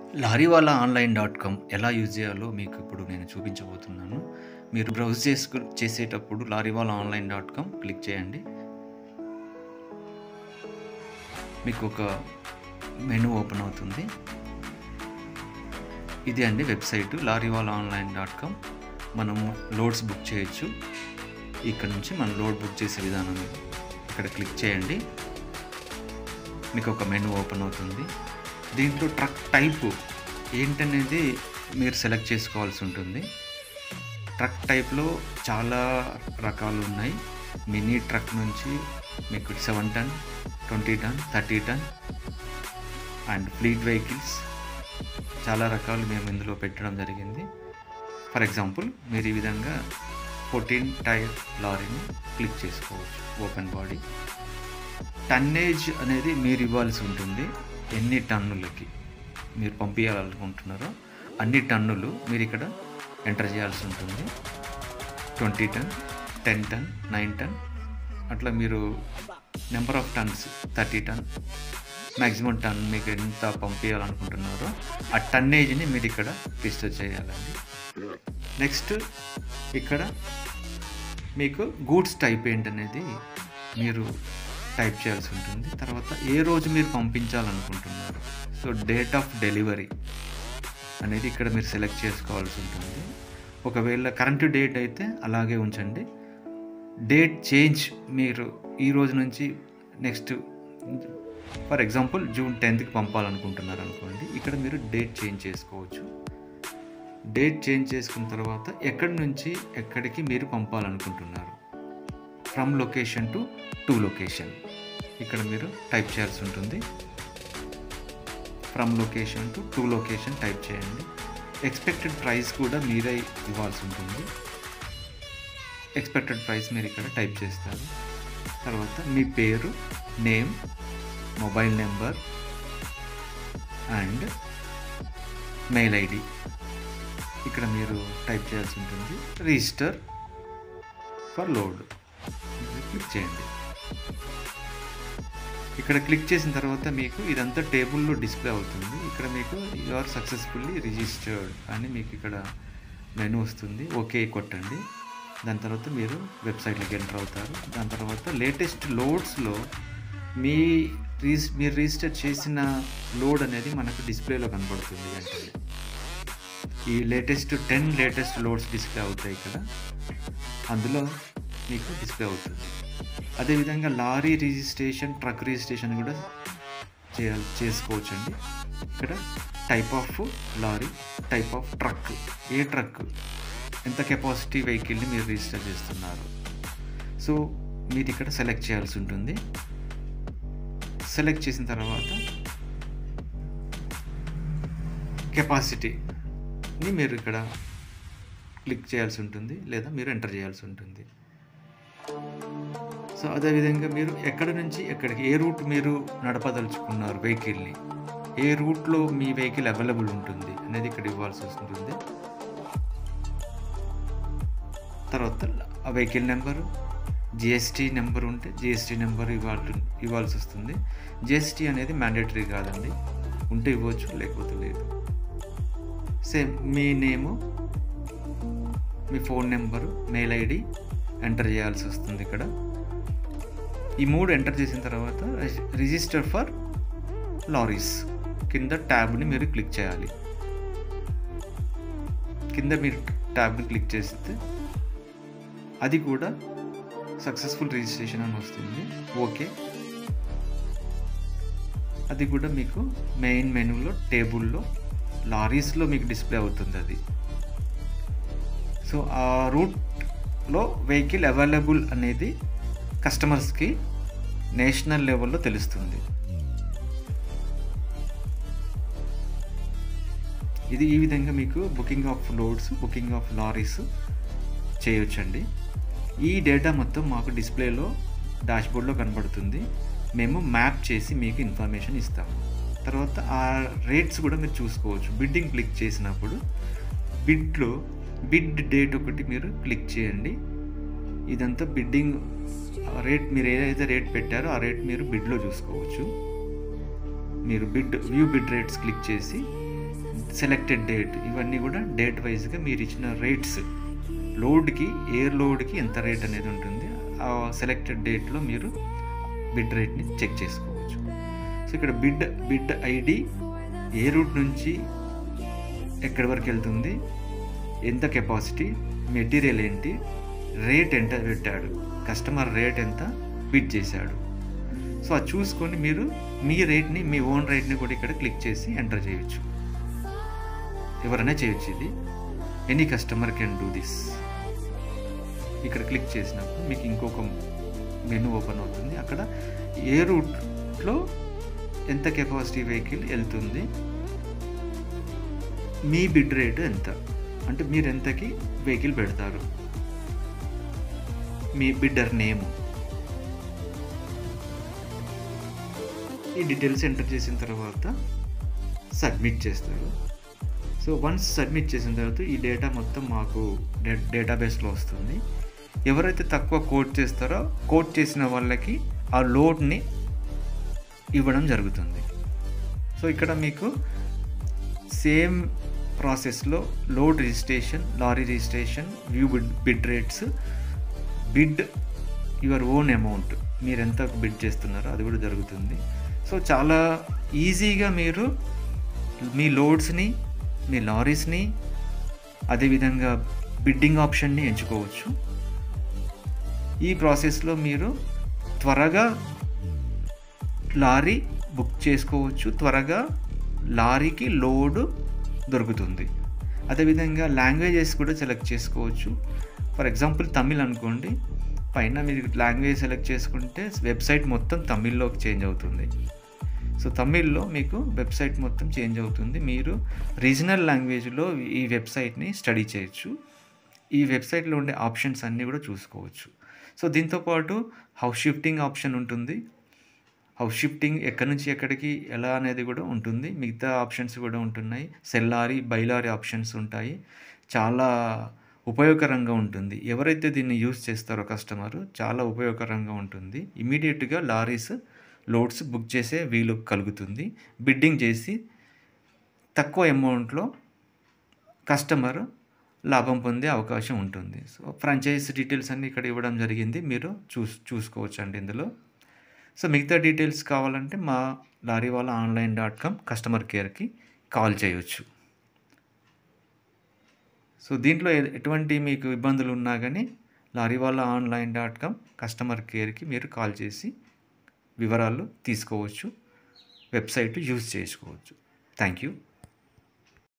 లారీవాలా online dot com ఎలా use చేయాలో మీకు ఇప్పుడు నేను చూపించబోతున్నాను మీరు బ్రౌజ్ చేసుకు చేసేటప్పుడు Lorrywala online dot com click చేయండి మీకు ఒక మెనూ ఓపెన్ అవుతుంది ఇది అండి website Lorrywala online dot com మనము లోడ్స్ బుక్ చేయొచ్చు ఇక్కడ నుంచి మనం లోడ్ బుక్ చేసే విధానం ఇది. ఇక్కడ క్లిక్ చేయండి మీకు ఒక మెనూ ఓపెన్ అవుతుంది దీంట్లో ట్రక్ టైప్ ఏంటనేది మీరు సెలెక్ట్ చేసుకోవాల్సి ఉంటుంది ట్రక్ టైప్లో చాలా రకాలు ఉన్నాయి మినీ ట్రక్ నుంచి మీకు seven ton twenty ton thirty ton and fleet vehicles చాలా రకాలు మేము ఇందులో పెట్టడం జరిగింది ఫర్ ఎగ్జాంపుల్ మీరు ఈ విధంగా ఫోర్టీన్ టైర్ లారీని క్లిక్ చేసుకోవచ్చు ఓపెన్ బాడీ టన్నేజ్ అనేది మీరు ఇవ్వాల్సి ఉంటుంది ఎన్ని టన్నులకి మీరు పంపించాలనుకుంటున్నారో అన్ని టన్నులు మీరు ఇక్కడ ఎంటర్ చేయాల్సి ఉంటుంది twenty ton ten ton nine ton అట్లా మీరు number of tons thirty ton maximum ton మీకు ఎంత పంపించాలనుకుంటున్నారో ఆ టన్నేజ్ని మీరు ఇక్కడ రిజిస్టర్ చేయాలండి నెక్స్ట్ ఇక్కడ మీకు గూడ్స్ టైప్ ఏంటనేది మీరు టైప్ చేయాల్సి ఉంటుంది తర్వాత ఏ రోజు మీరు పంపించాలనుకుంటున్నారు సో డేట్ ఆఫ్ డెలివరీ అనేది ఇక్కడ మీరు సెలెక్ట్ చేసుకోవాల్సి ఉంటుంది ఒకవేళ కరెంట్ డేట్ అయితే అలాగే ఉంచండి డేట్ చేంజ్ మీరు ఈ రోజు నుంచి నెక్స్ట్ ఫర్ ఎగ్జాంపుల్ జూన్ టెన్త్కి పంపాలనుకుంటున్నారు అనుకోండి ఇక్కడ మీరు డేట్ చేంజ్ చేసుకోవచ్చు డేట్ చేంజ్ చేసుకున్న తర్వాత ఎక్కడి నుంచి ఎక్కడికి మీరు పంపాలనుకుంటున్నారు from location to to location ఇక్కడ మీరు టైప్ చేయాల్సి ఉంటుంది from location to to location type చేయండి ఎక్స్పెక్టెడ్ ప్రైస్ కూడా మీరే ఇవ్వాల్సి ఉంటుంది ఎక్స్పెక్టెడ్ ప్రైస్ మీరు ఇక్కడ టైప్ చేస్తారు తర్వాత మీ పేరు name mobile number and mail ID ఇక్కడ మీరు టైప్ చేయాల్సి ఉంటుంది రిజిస్టర్ ఫర్ లోడ్ క్లిక్ చేయండి ఇక్కడ క్లిక్ చేసిన తర్వాత మీకు ఇదంతా టేబుల్లో డిస్ప్లే అవుతుంది ఇక్కడ మీకు యు ఆర్ సక్సెస్ఫుల్లీ రిజిస్టర్డ్ అని మీకు ఇక్కడ మెనూ వస్తుంది ఓకే కొట్టండి దాని తర్వాత మీరు వెబ్సైట్లోకి ఎంటర్ అవుతారు దాని తర్వాత లేటెస్ట్ లోడ్స్లో మీ రిజిస్ మీరు రిజిస్టర్ చేసిన లోడ్ అనేది మనకు డిస్ప్లేలో కనబడుతుంది అంటే ఈ latest ten latest loads display అవుతాయి ఇక్కడ అందులో మీకు డిస్ప్లే అవుతుంది అదేవిధంగా లారీ రిజిస్ట్రేషన్ ట్రక్ రిజిస్ట్రేషన్ కూడా చేయాలి చేసుకోవచ్చు అండి ఇక్కడ type of lorry type of truck ఏ ట్రక్ ఎంత కెపాసిటీ వెహికల్ని మీరు రిజిస్టర్ చేస్తున్నారు సో మీరు ఇక్కడ సెలెక్ట్ చేయాల్సి ఉంటుంది సెలెక్ట్ చేసిన తర్వాత కెపాసిటీని మీరు ఇక్కడ క్లిక్ చేయాల్సి ఉంటుంది లేదా మీరు ఎంటర్ చేయాల్సి ఉంటుంది సో అదేవిధంగా మీరు ఎక్కడి నుంచి ఎక్కడికి ఏ రూట్ మీరు నడపదలుచుకున్నారు వెహికల్ని ఏ రూట్లో మీ వెహికల్ అవైలబుల్ ఉంటుంది అనేది ఇక్కడ ఇవ్వాల్సి వస్తుంది తర్వాత ఆ వెహికల్ నెంబరు జిఎస్టీ నెంబర్ ఉంటే జిఎస్టీ నెంబర్ ఇవ్వాలి ఇవ్వాల్సి వస్తుంది జిఎస్టీ అనేది మ్యాండేటరీ కాదండి ఉంటే ఇవ్వచ్చు లేకపోతే లేదు సేమ్ మీ నేము మీ phone number mail ID enter చేయాల్సి వస్తుంది ఇక్కడ ఈ మూడు ఎంటర్ చేసిన తర్వాత రిజిస్టర్ ఫర్ లారీస్ కింద ట్యాబ్ని మీరు క్లిక్ చేయాలి కింద మీరు ట్యాబ్ని క్లిక్ చేస్తే అది కూడా సక్సెస్ఫుల్ రిజిస్ట్రేషన్ అని వస్తుంది ఓకే అది కూడా మీకు మెయిన్ మెనూలో టేబుల్లో లారీస్లో మీకు డిస్ప్లే అవుతుంది అది సో ఆ రూట్లో వెహికల్ అవైలబుల్ అనేది కస్టమర్స్కి నేషనల్ లెవెల్లో తెలుస్తుంది ఇది ఈ విధంగా మీకు booking of loads booking of lorries చేయొచ్చండి ఈ డేటా మొత్తం మాకు డిస్ప్లేలో డాష్బోర్డ్లో కనబడుతుంది మేము మ్యాప్ చేసి మీకు ఇన్ఫర్మేషన్ ఇస్తాము తర్వాత ఆ రేట్స్ కూడా మీరు చూసుకోవచ్చు బిడ్డింగ్ క్లిక్ చేసినప్పుడు బిడ్లో బిడ్ డేట్ ఒకటి మీరు క్లిక్ చేయండి ఇదంతా బిడ్డింగ్ రేట్ మీరు ఏదైతే రేట్ పెట్టారో ఆ రేట్ మీరు బిడ్లో చూసుకోవచ్చు మీరు bid view bid rates click చేసి సెలెక్టెడ్ డేట్ ఇవన్నీ కూడా డేట్ వైజ్గా మీరు ఇచ్చిన రేట్స్ లోడ్కి ఏ లోడ్కి ఎంత రేట్ అనేది ఉంటుంది ఆ సెలెక్టెడ్ డేట్లో మీరు బిడ్ రేట్ని చెక్ చేసుకోవచ్చు సో ఇక్కడ బిడ్ బిడ్ ఐడి ఏ రూట్ నుంచి ఎక్కడి వరకు వెళ్తుంది ఎంత కెపాసిటీ మెటీరియల్ ఏంటి రేట్ ఎంత పెట్టాడు కస్టమర్ రేట్ ఎంత బిడ్ చేశాడు సో అది చూసుకొని మీరు మీ రేట్ని మీ ఓన్ రేట్ని కూడా ఇక్కడ క్లిక్ చేసి ఎంటర్ చేయొచ్చు ఎవరైనా చేయొచ్చు ఇది any customer can do this ఇక్కడ క్లిక్ చేసినప్పుడు మీకు ఇంకొక మెనూ ఓపెన్ అవుతుంది అక్కడ ఏ రూట్లో ఎంత కెపాసిటీ వెహికల్ వెళ్తుంది మీ బిడ్ రేటు ఎంత అంటే మీరు ఎంతకి వెహికల్ పెడతారు మీ బిడ్డర్ నేమ్ ఈ డీటెయిల్స్ ఎంటర్ చేసిన తర్వాత సబ్మిట్ చేస్తారు సో వన్స్ సబ్మిట్ చేసిన తర్వాత ఈ డేటా మొత్తం మాకు డే డేటాబేస్లో వస్తుంది ఎవరైతే తక్కువ కోట్ చేస్తారో కోట్ చేసిన వాళ్ళకి ఆ లోడ్ని ఇవ్వడం జరుగుతుంది సో ఇక్కడ మీకు సేమ్ ప్రాసెస్లో load registration lorry registration view bid bid rates bid your own amount మీరు ఎంత బిడ్ చేస్తున్నారో అది కూడా జరుగుతుంది సో చాలా ఈజీగా మీరు మీ లోడ్స్ని మీ లారీస్ని అదేవిధంగా బిడ్డింగ్ ఆప్షన్ని ఎంచుకోవచ్చు ఈ ప్రాసెస్లో మీరు త్వరగా లారీ బుక్ చేసుకోవచ్చు త్వరగా లారీకి లోడ్ దొరుకుతుంది అదేవిధంగా లాంగ్వేజెస్ కూడా సెలెక్ట్ చేసుకోవచ్చు ఫర్ ఎగ్జాంపుల్ తమిళ్ అనుకోండి పైన మీరు లాంగ్వేజ్ సెలెక్ట్ చేసుకుంటే వెబ్సైట్ మొత్తం తమిళ్లోకి చేంజ్ అవుతుంది సో తమిళ్లో మీకు వెబ్సైట్ మొత్తం చేంజ్ అవుతుంది మీరు రీజనల్ లాంగ్వేజ్లో ఈ వెబ్సైట్ని స్టడీ చేయొచ్చు ఈ వెబ్సైట్లో ఉండే ఆప్షన్స్ అన్నీ కూడా చూసుకోవచ్చు సో దీంతోపాటు హౌస్ షిఫ్టింగ్ ఆప్షన్ ఉంటుంది హౌస్ షిఫ్టింగ్ ఎక్కడి నుంచి ఎక్కడికి ఎలా అనేది కూడా ఉంటుంది మిగతా ఆప్షన్స్ కూడా ఉంటున్నాయి సెల్లారీ బైలారీ ఆప్షన్స్ ఉంటాయి చాలా ఉపయోగకరంగా ఉంటుంది ఎవరైతే దీన్ని యూస్ చేస్తారో కస్టమర్ చాలా ఉపయోగకరంగా ఉంటుంది ఇమీడియట్గా లారీస్ లోడ్స్ బుక్ చేసే వీలు కలుగుతుంది బిడ్డింగ్ చేసి తక్కువ అమౌంట్లో కస్టమర్ లాభం పొందే అవకాశం ఉంటుంది సో ఫ్రాంచైజ్ డీటెయిల్స్ అన్నీ ఇక్కడ ఇవ్వడం జరిగింది మీరు చూస్ చూసుకోవచ్చు అండి ఇందులో సో మిగతా డీటెయిల్స్ కావాలంటే మా Lorrywala online dot com customer కేర్కి కాల్ చేయొచ్చు సో దీంట్లో ఎ- ఎటువంటి మీకు ఇబ్బందులు ఉన్నా కానీ Lorrywala online dot com customer కేర్కి మీరు కాల్ చేసి వివరాలు తీసుకోవచ్చు వెబ్సైట్ యూజ్ చేసుకోవచ్చు థ్యాంక్ యూ